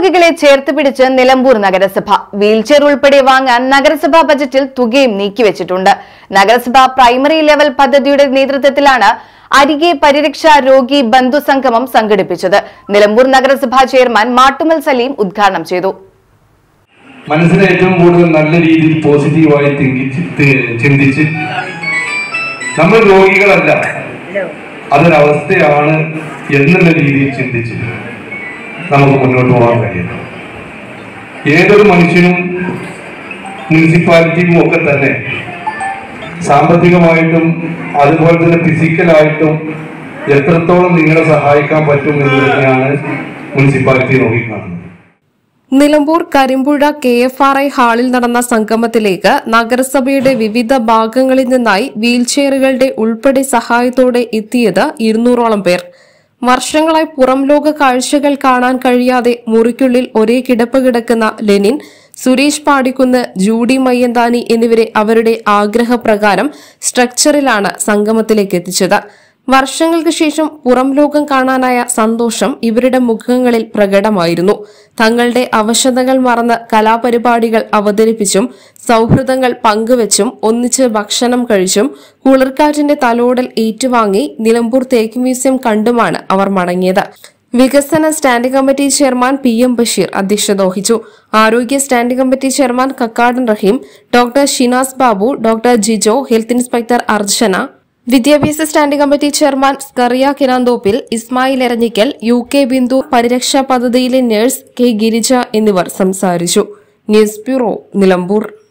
രോഗികളെ ചേർത്ത് പിടിച്ച് നിലമ്പൂർ നഗരസഭ വീൽചെയർ ഉൾപ്പെടെ വാങ്ങാൻ നഗരസഭാ ബജറ്റിൽ തുകയും നീക്കിവെച്ചിട്ടുണ്ട് നഗരസഭ പ്രൈമറി ലെവൽ പദ്ധതിയുടെ നേതൃത്വത്തിലാണ് അരികെ പരിരക്ഷ രോഗി ബന്ധു സംഗമം സംഘടിപ്പിച്ചത് നിലമ്പൂർ നഗരസഭാ ചെയർമാൻ മാട്ടുമൽ സലീം ഉദ്ഘാടനം ചെയ്തു മനസ്സിനെ ഏറ്റവും കൂടുതൽ നല്ല രീതിയിൽ പോസിറ്റീവായി തിങ്കിച്ച് തി- ചിന്തിച്ച് നമ്മൾ രോഗികളല്ല അതൊരവസ്ഥയാണ് എന്നുള്ള രീതിയിൽ ചിന്തിച്ച് നമുക്ക് മുന്നോട്ട് പോകാൻ കഴിയും ഏതൊരു മനുഷ്യനും മുനിസിപ്പാലിറ്റിയും ഒക്കെ തന്നെ സാമ്പത്തികമായിട്ടും അതുപോലെ തന്നെ ഫിസിക്കലായിട്ടും എത്രത്തോളം നിങ്ങളെ സഹായിക്കാൻ പറ്റും എന്ന് തന്നെയാണ് മുനിസിപ്പാലിറ്റി നോക്കിക്കാണുന്നത് Nilambur Karimpuzha K F R I ഹാളിൽ നടന്ന സംഗമത്തിലേക്ക് നഗരസഭയുടെ വിവിധ ഭാഗങ്ങളിൽ നിന്നായി വീൽചെയറുകളുടെ ഉൾപ്പെടെ സഹായത്തോടെ എത്തിയത് ഇരുന്നൂറോളം പേർ വർഷങ്ങളായി പുറം ലോക കാഴ്ചകൾ കാണാൻ കഴിയാതെ മുറിക്കുള്ളിൽ ഒരേ കിടപ്പ് കിടക്കുന്ന ലെനിൻ സുരേഷ് പാടിക്കുന്ന് ജൂഡി മയ്യന്താനി എന്നിവരെ അവരുടെ ആഗ്രഹപ്രകാരം സ്ട്രക്ചറിലാണ് സംഗമത്തിലേക്ക് എത്തിച്ചത് വർഷങ്ങൾക്ക് ശേഷം പുറം ലോകം കാണാനായ സന്തോഷം ഇവരുടെ മുഖങ്ങളിൽ പ്രകടമായിരുന്നു തങ്ങളുടെ അവശതകൾ മറന്ന് കലാപരിപാടികൾ അവതരിപ്പിച്ചും സൗഹൃദങ്ങൾ പങ്കുവച്ചും ഒന്നിച്ച് ഭക്ഷണം കഴിച്ചും കുളിർക്കാറ്റിന്റെ തലോടൽ ഏറ്റുവാങ്ങി നിലമ്പൂർ തേക്ക് മ്യൂസിയം കണ്ടുമാണ് അവർ മടങ്ങിയത് വികസന standing committee chairman P M Basheer അധ്യക്ഷത വഹിച്ചു ആരോഗ്യ standing committee chairman Kakkadan Rahim doctor Shinas Babu doctor Jijo health inspector Archana വിദ്യാഭ്യാസ standing committee chairman Skaria Kinanthoppil Ismail Eranhikkal U K Bindu പരിരക്ഷാ പദ്ധതിയിലെ നഴ്സ് കെ ഗിരിജ എന്നിവർ സംസാരിച്ചു ന്യൂസ് ബ്യൂറോ നിലമ്പൂർ